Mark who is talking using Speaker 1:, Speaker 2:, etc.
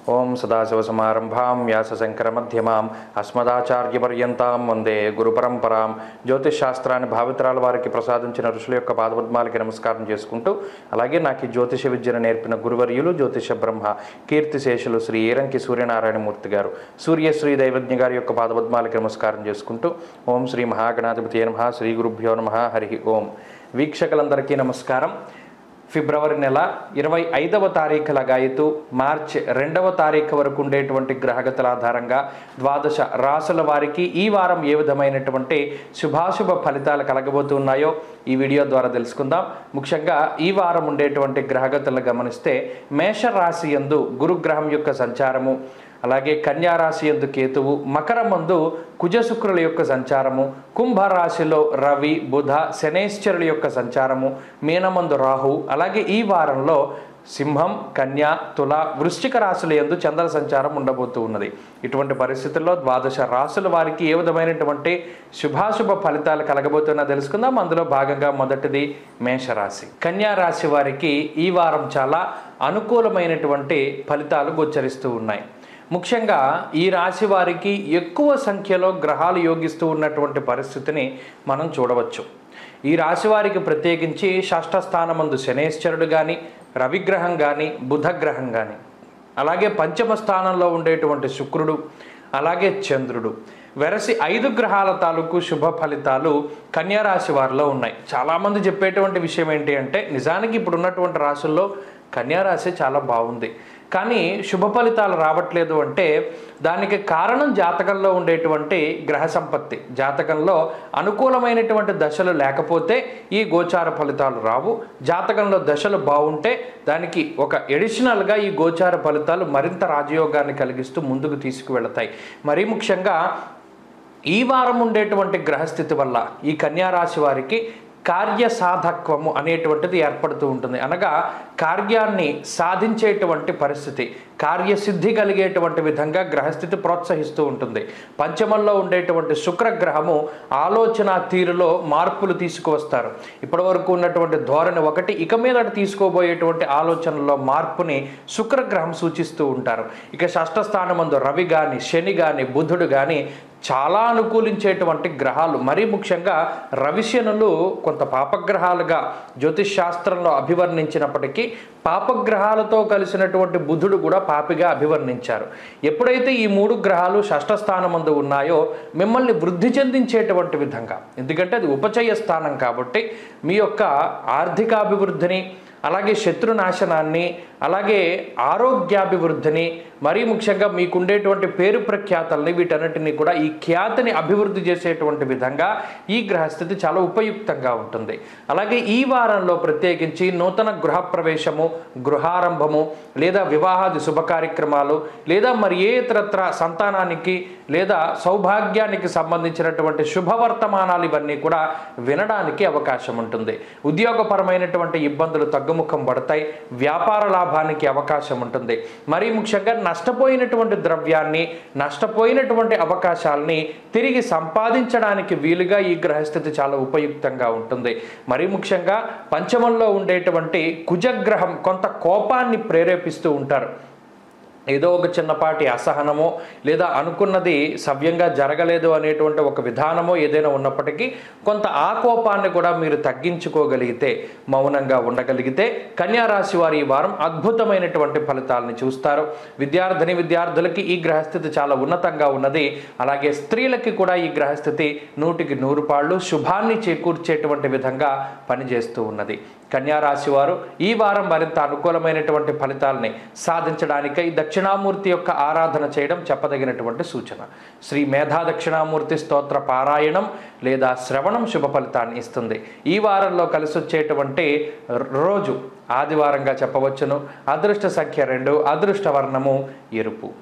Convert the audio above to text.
Speaker 1: ఓం సదాశివసమారంభాం వ్యాసశంకరమధ్యమాం అస్మదాచార్యపర్యంతాం వందే గురుపరంపరాం జ్యోతిష్ శాస్త్రాన్ని భావితరాల వారికి ప్రసాదించిన ఋషుల యొక్క పాదపద్మాలకి నమస్కారం చేసుకుంటూ అలాగే నాకు ఈ జ్యోతిష విద్యను నేర్పిన గురువర్యులు జ్యోతిష బ్రహ్మ కీర్తిశేషులు శ్రీ ఏరంకి సూర్యనారాయణమూర్తి గారు సూర్యశ్రీ దైవజ్ఞ గారి యొక్క పాదపద్మాలకి నమస్కారం చేసుకుంటూ ఓం శ్రీ మహాగణాధిపతి నమ శ్రీ గురుభ్యో నమ హరి ఓం వీక్షకులందరికీ నమస్కారం ఫిబ్రవరి నెల ఇరవై ఐదవ తారీఖుల గాయతు మార్చ్ రెండవ తారీఖు వరకు ఉండేటువంటి గ్రహగతుల ఆధారంగా ద్వాదశ రాసుల వారికి ఈ వారం ఏ విధమైనటువంటి శుభాశుభ ఫలితాలు కలగబోతున్నాయో ఈ వీడియో ద్వారా తెలుసుకుందాం ముఖ్యంగా ఈ వారం ఉండేటువంటి గ్రహగతులను గమనిస్తే మేషరాశి యందు గురుగ్రహం యొక్క సంచారము అలాగే కన్యారాశి ఎందు కేతువు మకరమందు కుజశుక్రుల యొక్క సంచారము కుంభరాశిలో రవి బుధ శనేశ్వరుల యొక్క సంచారము మీనమందు రాహు అలాగే ఈ వారంలో సింహం కన్య తుల వృశ్చిక రాశుల ఎందు చంద్ర సంచారం ఉండబోతూ ఉన్నది ఇటువంటి పరిస్థితుల్లో ద్వాదశ రాశుల వారికి ఏ విధమైనటువంటి శుభాశుభ ఫలితాలు కలగబోతున్నా తెలుసుకుందాం అందులో భాగంగా మొదటిది మేషరాశి కన్యా రాశి వారికి ఈ వారం చాలా అనుకూలమైనటువంటి ఫలితాలు గోచరిస్తూ ఉన్నాయి ముఖ్యంగా ఈ రాశి వారికి ఎక్కువ సంఖ్యలో గ్రహాలు యోగిస్తూ ఉన్నటువంటి పరిస్థితిని మనం చూడవచ్చు ఈ రాశి వారికి ప్రత్యేకించి షష్ఠ స్థానమందు శనేశ్వరుడు కానీ రవిగ్రహం కానీ బుధగ్రహం కానీ అలాగే పంచమ స్థానంలో ఉండేటువంటి శుక్రుడు అలాగే చంద్రుడు వెరసి ఐదు గ్రహాల తాలూకు శుభ ఫలితాలు కన్యారాశి వారిలో ఉన్నాయి చాలామంది చెప్పేటువంటి విషయం ఏంటి అంటే నిజానికి ఇప్పుడు ఉన్నటువంటి రాశుల్లో కన్యారాశి చాలా బాగుంది కానీ శుభ ఫలితాలు రావట్లేదు అంటే దానికి కారణం జాతకంలో ఉండేటువంటి గ్రహ సంపత్తి జాతకంలో అనుకూలమైనటువంటి దశలు లేకపోతే ఈ గోచార ఫలితాలు రావు జాతకంలో దశలు బాగుంటే దానికి ఒక ఎడిషనల్గా ఈ గోచార ఫలితాలు మరింత రాజయోగాన్ని కలిగిస్తూ ముందుకు తీసుకువెళతాయి మరీ ముఖ్యంగా ఈ వారం ఉండేటువంటి గ్రహస్థితి వల్ల ఈ కన్యారాశి వారికి కార్యసాధకత్వము అనేటువంటిది ఏర్పడుతూ ఉంటుంది అనగా కార్యాన్ని సాధించేటువంటి పరిస్థితి కార్యసిద్ధి కలిగేటువంటి విధంగా గ్రహస్థితి ప్రోత్సహిస్తూ ఉంటుంది పంచమంలో ఉండేటువంటి శుక్రగ్రహము ఆలోచన తీరులో మార్పులు తీసుకువస్తారు ఇప్పటి వరకు ఉన్నటువంటి ధోరణి ఒకటి ఇక మీదట తీసుకోబోయేటువంటి ఆలోచనలో మార్పుని శుక్రగ్రహం సూచిస్తూ ఉంటారు ఇక షష్ఠ స్థానమందు రవి కానీ శని కానీ బుధుడు కానీ చాలా అనుకూలించేటువంటి గ్రహాలు మరీ ముఖ్యంగా రవిశనులు కొంత పాపగ్రహాలుగా జ్యోతిష్ శాస్త్రంలో అభివర్ణించినప్పటికీ పాపగ్రహాలతో కలిసినటువంటి బుధుడు కూడా పాపిగా అభివర్ణించారు ఎప్పుడైతే ఈ మూడు గ్రహాలు షష్ఠ స్థానమందు ఉన్నాయో మిమ్మల్ని వృద్ధి చెందించేటువంటి విధంగా ఎందుకంటే అది ఉపచయ స్థానం కాబట్టి మీ యొక్క ఆర్థికాభివృద్ధిని అలాగే శత్రునాశనాన్ని అలాగే ఆరోగ్యాభివృద్ధిని మరీ ముఖ్యంగా మీకుండేటువంటి పేరు ప్రఖ్యాతల్ని వీటన్నిటిని కూడా ఈ ఖ్యాతిని అభివృద్ధి చేసేటువంటి విధంగా ఈ గ్రహస్థితి చాలా ఉపయుక్తంగా ఉంటుంది అలాగే ఈ వారంలో ప్రత్యేకించి నూతన గృహప్రవేశము గృహారంభము లేదా వివాహాది శుభ కార్యక్రమాలు లేదా మరి ఏ ఇతరత్ర సంతానానికి లేదా సౌభాగ్యానికి సంబంధించినటువంటి శుభవర్తమానాలు ఇవన్నీ కూడా వినడానికి అవకాశం ఉంటుంది ఉద్యోగపరమైనటువంటి ఇబ్బందులు తగ్గుముఖం పడతాయి వ్యాపార లాభానికి అవకాశం ఉంటుంది మరీ ముఖ్యంగా నష్టపోయినటువంటి ద్రవ్యాన్ని నష్టపోయినటువంటి అవకాశాలని తిరిగి సంపాదించడానికి వీలుగా ఈ గ్రహస్థితి చాలా ఉపయుక్తంగా ఉంటుంది మరీ ముఖ్యంగా పంచమంలో ఉండేటువంటి కుజగ్రహం కొంత కోపాన్ని ప్రేరేపిస్తూ ఉంటారు ఏదో ఒక చిన్నపాటి అసహనమో లేదా అనుకున్నది సవ్యంగా జరగలేదు అనేటువంటి ఒక విధానమో ఏదైనా ఉన్నప్పటికీ కొంత ఆ కోపాన్ని కూడా మీరు తగ్గించుకోగలిగితే మౌనంగా ఉండగలిగితే కన్యారాశి వారి ఈ వారం అద్భుతమైనటువంటి ఫలితాలను చూస్తారు విద్యార్థిని విద్యార్థులకి ఈ గ్రహస్థితి చాలా ఉన్నతంగా ఉన్నది అలాగే స్త్రీలకి కూడా ఈ గ్రహస్థితి నూటికి నూరు పాళ్ళు శుభాన్ని చేకూర్చేటువంటి విధంగా పనిచేస్తూ ఉన్నది కన్యారాశి వారు ఈ వారం మరింత అనుకూలమైనటువంటి ఫలితాలని సాధించడానికై దక్షిణామూర్తి యొక్క ఆరాధన చేయడం చెప్పదగినటువంటి సూచన శ్రీ మేధా దక్షిణామూర్తి స్తోత్ర పారాయణం లేదా శ్రవణం శుభ ఫలితాన్ని ఇస్తుంది ఈ వారంలో కలిసి వచ్చేటువంటి రోజు ఆదివారంగా చెప్పవచ్చును అదృష్ట సంఖ్య రెండు అదృష్ట వర్ణము ఎరుపు